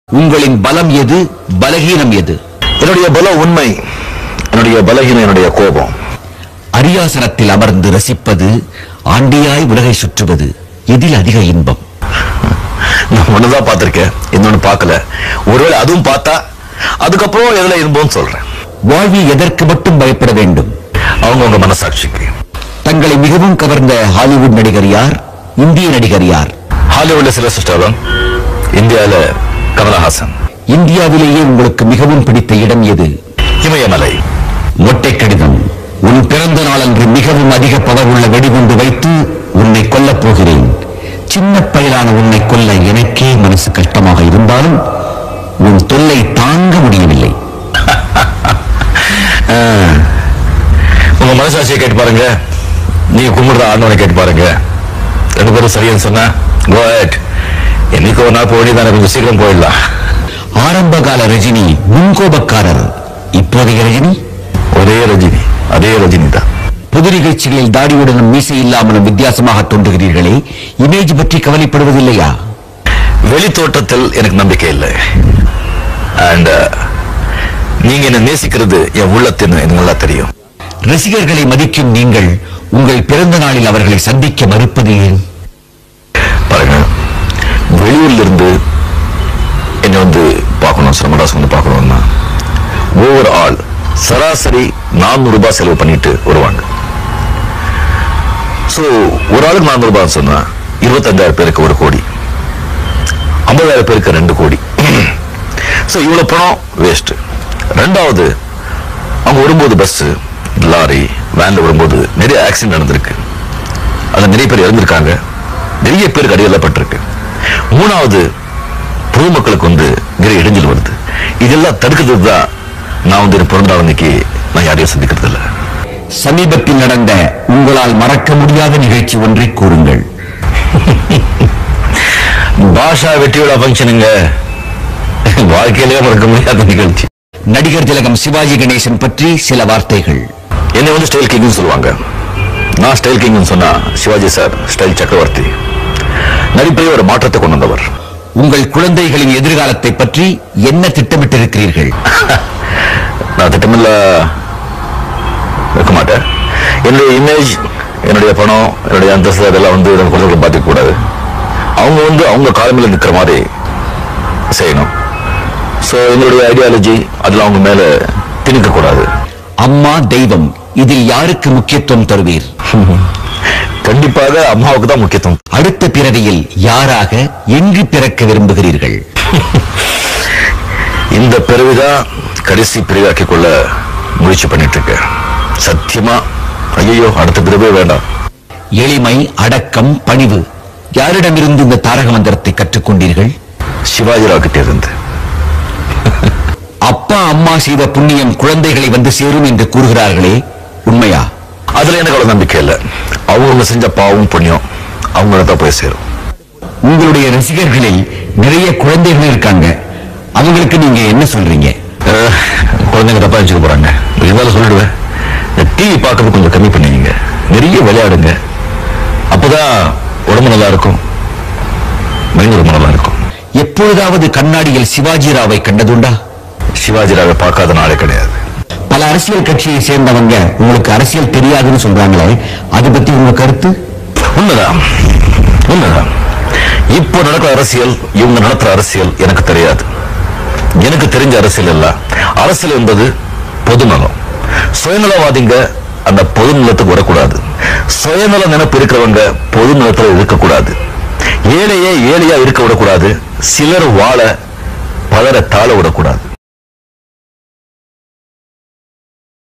உங்களின் பலம் எது பலகீனம் எது என்னுடைய பலம் உண்மை என்னுடைய பலகீனம் என்னுடைய கோபம் அரியாசனத்தில் அமர்ந்து ரசிப்பது ஆண்டியாய் உலகை சுற்றுவது எதில் அதிக இன்பம் நான் ஒண்ணுதான் பார்த்திருக்கேன் இன்னொன்னு பார்க்கல ஒருவேளை அதுவும் பார்த்தா அதுக்கப்புறம் எதுல இன்பம்னு சொல்றேன் வாழ்வில் எதற்கு மட்டும் பயப்பட வேண்டும் அவங்கவங்க மனசாட்சிக்கு தங்களை மிகவும் கவர்ந்த ஹாலிவுட் நடிகர் யார் இந்திய நடிகர் யார் ஹாலிவுட்ல சிலர் ஸ்டாலன் இந்தியால கமலஹாசன் இந்தியாவிலேயே உங்களுக்கு மிகவும் பிடித்த இடம் எது இமயமலை மொட்டை கடிதம் உன் பிறந்த நாளன்று மிகவும் அதிக பவர் உள்ள வெடிகுண்டு வைத்து உன்னை கொல்லப் போகிறேன் சின்ன பயலான உன்னை கொல்ல எனக்கே மனசு கஷ்டமாக இருந்தாலும் உன் தொல்லை தாங்க முடியவில்லை உங்க மனசாட்சியை கேட்டு பாருங்க நீங்க கும்பிடுற ஆண்டவனை கேட்டு பாருங்க ரெண்டு பேரும் சரியான்னு சொன்னா go ahead என்னைக்கு ஒரு நாள் போக வேண்டியதானே கொஞ்சம் சீக்கிரம் போயிடலாம் ஆரம்ப கால ரஜினி முன்கோபக்காரர் இப்போதைய ரஜினி ஒரே ரஜினி அதே ரஜினி தான் பொது நிகழ்ச்சிகளில் தாடியுடனும் மீசை இல்லாமலும் வித்தியாசமாக தோன்றுகிறீர்களே இமேஜ் பற்றி கவலைப்படுவதில்லையா வெளி தோட்டத்தில் எனக்கு நம்பிக்கை இல்லை அண்ட் நீங்க என்ன நேசிக்கிறது என் உள்ளத்தின்னு எனக்கு நல்லா தெரியும் ரசிகர்களை மதிக்கும் நீங்கள் உங்கள் பிறந்த நாளில் அவர்களை சந்திக்க மறுப்பது ஏன் பாருங்க வெளியூர்ல இருந்து என்னை வந்து பார்க்கணும் சிரமதாஸ் வந்து பார்க்கணும்னா ஒவ்வொரு ஆள் சராசரி நானூறு ரூபாய் செலவு பண்ணிட்டு வருவாங்க சோ ஒரு ஆளுக்கு நானூறு ரூபாய் சொன்னா இருபத்தஞ்சாயிரம் பேருக்கு ஒரு கோடி ஐம்பதாயிரம் பேருக்கு ரெண்டு கோடி சோ இவ்வளவு பணம் வேஸ்ட் ரெண்டாவது அவங்க வரும்போது பஸ் லாரி வேன்ல வரும்போது நிறைய ஆக்சிடென்ட் நடந்திருக்கு அதுல நிறைய பேர் இறந்திருக்காங்க நிறைய பேருக்கு அடியெல்லப்பட்டிருக்கு மூணாவது பொதுமக்களுக்கு வந்து நிறைய இடைஞ்சல் வருது இதெல்லாம் தடுக்கிறதுக்கு தான் நான் வந்து என் பிறந்த நாள் அன்னைக்கு நான் யாரையும் சந்திக்கிறது இல்லை சமீபத்தில் நடந்த உங்களால் மறக்க முடியாத நிகழ்ச்சி ஒன்றை கூறுங்கள் பாஷா வெட்டி விழா ஃபங்க்ஷனுங்க வாழ்க்கையிலேயே மறக்க முடியாத நிகழ்ச்சி நடிகர் திலகம் சிவாஜி கணேசன் பற்றி சில வார்த்தைகள் என்னை வந்து ஸ்டைல் கிங்னு சொல்லுவாங்க நான் ஸ்டைல் கிங்னு சொன்னா சிவாஜி சார் ஸ்டைல் சக்கரவர்த்தி நடிப்பிலே ஒரு மாற்றத்தை கொண்டு வந்தவர் உங்கள் குழந்தைகளின் எதிர்காலத்தை பற்றி என்ன திட்டமிட்டிருக்கிறீர்கள் நான் திட்டமில்ல இருக்க மாட்டேன் என்னுடைய இமேஜ் என்னுடைய பணம் என்னுடைய அந்தஸ்து அதெல்லாம் வந்து நம்ம குழந்தைகளை பாதிக்க கூடாது அவங்க வந்து அவங்க காலமில் நிற்கிற மாதிரி செய்யணும் ஸோ எங்களுடைய ஐடியாலஜி அதெல்லாம் அவங்க மேல திணிக்க கூடாது அம்மா தெய்வம் இதில் யாருக்கு முக்கியத்துவம் தருவீர் கண்டிப்பாக அம்மாவுக்கு தான் முக்கியத்துவம் அடுத்த பிறவியில் யாராக எங்கு பிறக்க விரும்புகிறீர்கள் இந்த பிறவிதான் கடைசி பிரிவாக்கி கொள்ள முயற்சி பண்ணிட்டு இருக்கேன் சத்தியமா ஐயோ அடுத்த பிறவே வேண்டாம் எளிமை அடக்கம் பணிவு யாரிடமிருந்து இந்த தாரக மந்திரத்தை கற்றுக்கொண்டீர்கள் சிவாஜி ராக்கிட்ட இருந்து அப்பா அம்மா செய்த புண்ணியம் குழந்தைகளை வந்து சேரும் என்று கூறுகிறார்களே உண்மையா அதுல எனக்கு அவ்வளவு நம்பிக்கை இல்லை அவங்க செஞ்ச பாவம் புண்ணியம் அவங்கள தான் போய் சேரும் உங்களுடைய ரசிகர்களில் நிறைய குழந்தைகள் இருக்காங்க அவங்களுக்கு நீங்க என்ன சொல்றீங்க அஹ், குழந்தைங்க தப்பா வச்சுக்க போறாங்க இருந்தாலும் சொல்லிடுவேன் இந்த டிவி பார்க்கறது கொஞ்சம் கம்மி பண்ணுவீங்க நிறைய விளையாடுங்க அப்பதான் உடம்பு நல்லா இருக்கும் மைண்ட் ரொம்ப நல்லா இருக்கும் எப்பொழுதாவது கண்ணாடியில் சிவாஜி ராவை கண்டதுண்டா சிவாஜி ராவை பார்க்காத நாளே கிடையாது பல அரசியல் கட்சியை சேர்ந்தவங்க உங்களுக்கு அரசியல் தெரியாதுன்னு சொல்றாங்களே அது பத்தி உங்க கருத்து உண்மைதான் உண்மைதான் இப்போ நடக்கிற அரசியல் இவங்க நடத்துற அரசியல் எனக்கு தெரியாது எனக்கு தெரிஞ்ச அரசியல் இல்ல அரசியல் என்பது பொதுநலம் சுயநலவாதிங்க அந்த பொது நிலத்துக்கு வரக்கூடாது சுயநல நினைப்பு இருக்கிறவங்க பொது நிலத்துல இருக்கக்கூடாது ஏழையே ஏழையா இருக்க விடக்கூடாது சிலர் வாழ பலரை தாழ விடக்கூடாது